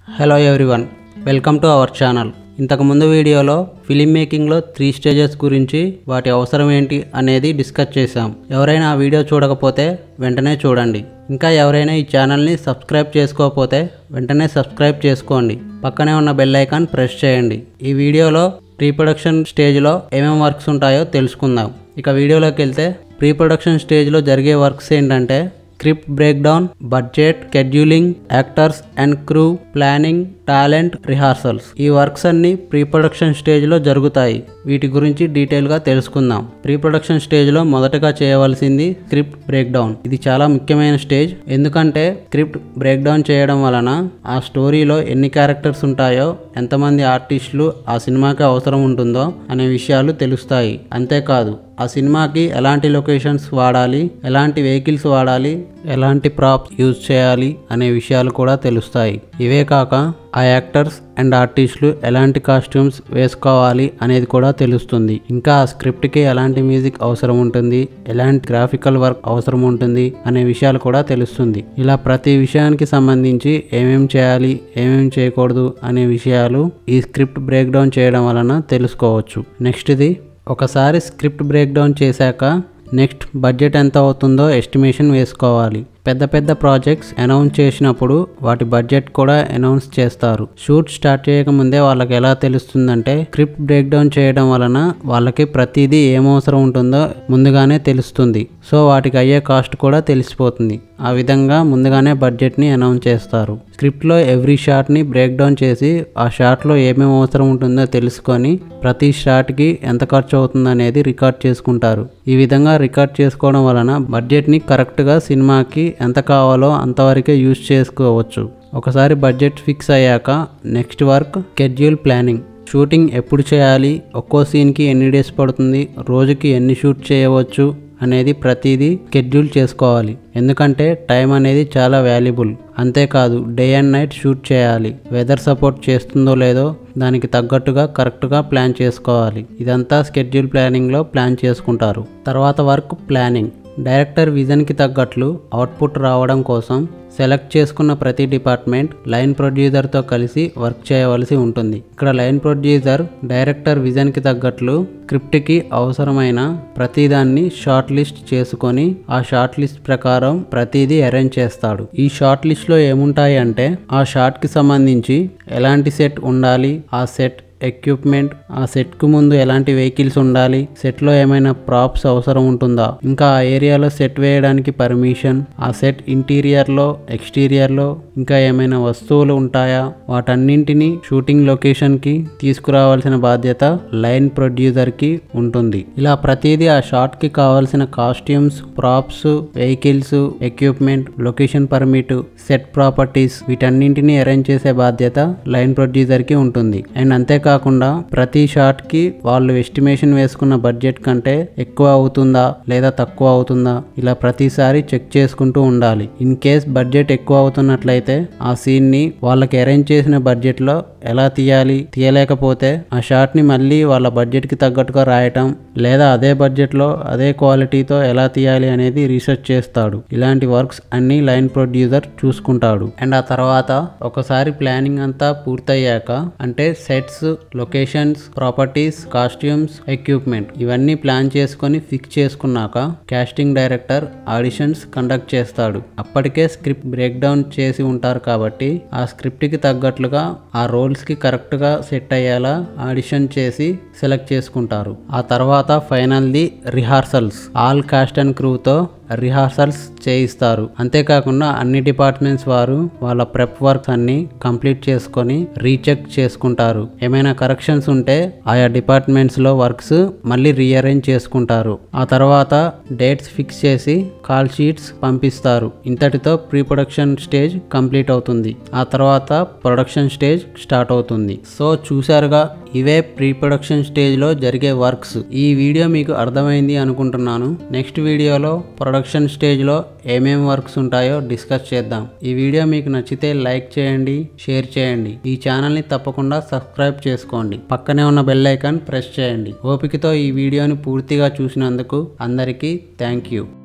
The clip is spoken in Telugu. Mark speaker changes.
Speaker 1: hello everyone welcome to our channel ఇంతకుముందు వీడియోలో ఫిలిం మేకింగ్లో త్రీ స్టేజెస్ గురించి వాటి అవసరం ఏంటి అనేది డిస్కస్ చేశాం ఎవరైనా ఆ వీడియో చూడకపోతే వెంటనే చూడండి ఇంకా ఎవరైనా ఈ ఛానల్ని సబ్స్క్రైబ్ చేసుకోకపోతే వెంటనే సబ్స్క్రైబ్ చేసుకోండి పక్కనే ఉన్న బెల్ ఐకాన్ ప్రెస్ చేయండి ఈ వీడియోలో ప్రీ ప్రొడక్షన్ స్టేజ్లో ఏమేమి వర్క్స్ ఉంటాయో తెలుసుకుందాం ఇక వీడియోలోకి వెళ్తే ప్రీ ప్రొడక్షన్ స్టేజ్లో జరిగే వర్క్స్ ఏంటంటే script breakdown budget scheduling actors and crew planning talent rehearsals ఈ వర్క్స్ అన్ని ప్రీ ప్రొడక్షన్ స్టేజ్లో జరుగుతాయి వీటి గురించి డీటెయిల్గా తెలుసుకుందాం ప్రీ ప్రొడక్షన్ స్టేజ్లో మొదటగా చేయవలసింది స్క్రిప్ట్ బ్రేక్ డౌన్ ఇది చాలా ముఖ్యమైన స్టేజ్ ఎందుకంటే స్క్రిప్ట్ బ్రేక్ డౌన్ చేయడం వలన ఆ స్టోరీలో ఎన్ని క్యారెక్టర్స్ ఉంటాయో ఎంతమంది ఆర్టిస్టులు ఆ సినిమాకి అవసరం ఉంటుందో అనే విషయాలు తెలుస్తాయి అంతేకాదు ఆ సినిమాకి ఎలాంటి లొకేషన్స్ వాడాలి ఎలాంటి వెహికల్స్ వాడాలి ఎలాంటి ప్రాప్స్ యూజ్ చేయాలి అనే విషయాలు కూడా తెలుస్తాయి ఇవే కాక ఆ యాక్టర్స్ అండ్ ఆర్టిస్టులు ఎలాంటి కాస్ట్యూమ్స్ వేసుకోవాలి అనేది కూడా తెలుస్తుంది ఇంకా ఆ స్క్రిప్ట్కి ఎలాంటి మ్యూజిక్ అవసరం ఉంటుంది ఎలాంటి గ్రాఫికల్ వర్క్ అవసరం ఉంటుంది అనే విషయాలు కూడా తెలుస్తుంది ఇలా ప్రతి విషయానికి సంబంధించి ఏమేం చేయాలి ఏమేం చేయకూడదు అనే విషయాలు ఈ స్క్రిప్ట్ బ్రేక్ డౌన్ చేయడం వలన తెలుసుకోవచ్చు నెక్స్ట్ ఇది ఒకసారి స్క్రిప్ట్ బ్రేక్ డౌన్ చేశాక నెక్స్ట్ బడ్జెట్ ఎంత అవుతుందో ఎస్టిమేషన్ వేసుకోవాలి పెద్ద పెద్ద ప్రాజెక్ట్స్ అనౌన్స్ చేసినప్పుడు వాటి బడ్జెట్ కూడా అనౌన్స్ చేస్తారు షూట్ స్టార్ట్ చేయకముందే వాళ్ళకి ఎలా తెలుస్తుందంటే స్క్రిప్ట్ బ్రేక్ డౌన్ చేయడం వలన వాళ్ళకి ప్రతిదీ ఏం అవసరం ఉంటుందో ముందుగానే తెలుస్తుంది సో వాటికి అయ్యే కాస్ట్ కూడా తెలిసిపోతుంది ఆ విధంగా ముందుగానే బడ్జెట్ని అనౌన్స్ చేస్తారు స్క్రిప్ట్లో ఎవ్రీ షాట్ని బ్రేక్ డౌన్ చేసి ఆ షాట్లో ఏమేమి అవసరం ఉంటుందో తెలుసుకొని ప్రతి షాట్కి ఎంత ఖర్చు అవుతుందో అనేది రికార్డ్ చేసుకుంటారు ఈ విధంగా రికార్డ్ చేసుకోవడం వలన బడ్జెట్ని కరెక్ట్గా సినిమాకి ఎంత కావాలో అంతవరకే యూజ్ చేసుకోవచ్చు ఒకసారి బడ్జెట్ ఫిక్స్ అయ్యాక next work schedule planning shooting ఎప్పుడు చేయాలి ఒక్కో సీన్కి ఎన్ని డేస్ పడుతుంది రోజుకి ఎన్ని షూట్ చేయవచ్చు అనేది ప్రతిదీ షెడ్యూల్ చేసుకోవాలి ఎందుకంటే టైం అనేది చాలా వాల్యుబుల్ అంతేకాదు డే అండ్ నైట్ షూట్ చేయాలి వెదర్ సపోర్ట్ చేస్తుందో లేదో దానికి తగ్గట్టుగా కరెక్ట్గా ప్లాన్ చేసుకోవాలి ఇదంతా స్కెడ్యూల్ ప్లానింగ్లో ప్లాన్ చేసుకుంటారు తర్వాత వర్క్ ప్లానింగ్ డైరెక్టర్ విజన్కి తగ్గట్లు అవుట్పుట్ రావడం కోసం సెలెక్ట్ చేసుకున్న ప్రతి డిపార్ట్మెంట్ లైన్ ప్రొడ్యూసర్తో కలిసి వర్క్ చేయవలసి ఉంటుంది ఇక్కడ లైన్ ప్రొడ్యూసర్ డైరెక్టర్ విజన్కి తగ్గట్లు స్క్రిప్ట్కి అవసరమైన ప్రతిదాన్ని షార్ట్ లిస్ట్ చేసుకొని ఆ షార్ట్ లిస్ట్ ప్రకారం ప్రతిదీ అరేంజ్ చేస్తాడు ఈ షార్ట్ లిస్ట్లో ఏముంటాయి అంటే ఆ షార్ట్కి సంబంధించి ఎలాంటి సెట్ ఉండాలి ఆ సెట్ ఎక్విప్మెంట్ ఆ సెట్కు ముందు ఎలాంటి వెహికల్స్ ఉండాలి సెట్లో ఏమైనా ప్రాప్స్ అవసరం ఉంటుందా ఇంకా ఆ ఏరియాలో సెట్ వేయడానికి పర్మిషన్ ఆ సెట్ ఇంటీరియర్లో ఎక్స్టీరియర్లో ఇంకా ఏమైనా వస్తువులు ఉంటాయా వాటన్నింటినీ షూటింగ్ లొకేషన్కి తీసుకురావాల్సిన బాధ్యత లైన్ ప్రొడ్యూసర్కి ఉంటుంది ఇలా ప్రతిదీ ఆ షాట్కి కావాల్సిన costumes props vehicles equipment location permit set properties వీటన్నింటినీ అరేంజ్ చేసే బాధ్యత లైన్ ప్రొడ్యూసర్కి ఉంటుంది అండ్ అంతేకాకుండా ప్రతి షాట్కి వాళ్ళు ఎస్టిమేషన్ వేసుకున్న బడ్జెట్ కంటే ఎక్కువ అవుతుందా లేదా తక్కువ అవుతుందా ఇలా ప్రతిసారి చెక్ చేసుకుంటూ ఉండాలి ఇన్ కేస్ బడ్జెట్ ఎక్కువ అవుతున్నట్లయితే ఆ సీన్ని వాళ్ళకి అరేంజ్ చేసిన బడ్జెట్లో ఎలా తీయాలి తీయలేకపోతే ఆ షాట్ని మళ్ళీ వాళ్ళ బడ్జెట్కి తగ్గట్టుగా రాయటం లేదా అదే బడ్జెట్లో అదే క్వాలిటీతో ఎలా తీయాలి అనేది రీసెర్చ్ చేస్తాడు ఇలాంటి వర్క్స్ అన్ని లైన్ ప్రొడ్యూసర్ చూసుకుంటాడు అండ్ ఆ తర్వాత ఒకసారి ప్లానింగ్ అంతా పూర్తయ్యాక అంటే sets locations properties costumes equipment ఇవన్నీ ప్లాన్ చేసుకొని ఫిక్స్ చేసుకున్నాక కాస్టింగ్ డైరెక్టర్ ఆడిషన్స్ కండక్ట్ చేస్తాడు అప్పటికే స్క్రిప్ట్ బ్రేక్ డౌన్ చేసి ఉంటారు కాబట్టి ఆ స్క్రిప్ట్కి తగ్గట్లుగా ఆ రోల్స్కి కరెక్ట్గా సెట్ అయ్యేలా ఆడిషన్ చేసి సెలెక్ట్ చేసుకుంటారు ఆ తర్వాత ఫైనల్ది రిహార్సల్స్ ఆల్ కాస్ట్ అండ్ క్రూతో రిహార్సల్స్ చేయిస్తారు అంతేకాకుండా అన్ని డిపార్ట్మెంట్స్ వారు వాళ్ళ ప్రెప్ వర్క్స్ అన్ని కంప్లీట్ చేసుకొని రీచెక్ చేసుకుంటారు ఏమైనా కరెక్షన్స్ ఉంటే ఆయా డిపార్ట్మెంట్స్ లో వర్క్స్ మళ్ళీ రీఅరేంజ్ చేసుకుంటారు ఆ తర్వాత డేట్స్ ఫిక్స్ చేసి కాల్ షీట్స్ పంపిస్తారు ఇంతటితో ప్రీ ప్రొడక్షన్ స్టేజ్ కంప్లీట్ అవుతుంది ఆ తర్వాత ప్రొడక్షన్ స్టేజ్ స్టార్ట్ అవుతుంది సో చూసారుగా ఇవే ప్రీ ప్రొడక్షన్ స్టేజ్లో జరిగే వర్క్స్ ఈ వీడియో మీకు అర్థమైంది అనుకుంటున్నాను నెక్స్ట్ వీడియోలో ప్రొడక్షన్ స్టేజ్లో ఏమేం వర్క్స్ ఉంటాయో డిస్కస్ చేద్దాం ఈ వీడియో మీకు నచ్చితే లైక్ చేయండి షేర్ చేయండి ఈ ఛానల్ని తప్పకుండా సబ్స్క్రైబ్ చేసుకోండి పక్కనే ఉన్న బెల్ ఐకాన్ ప్రెస్ చేయండి ఓపికతో ఈ వీడియోని పూర్తిగా చూసినందుకు అందరికీ థ్యాంక్ యూ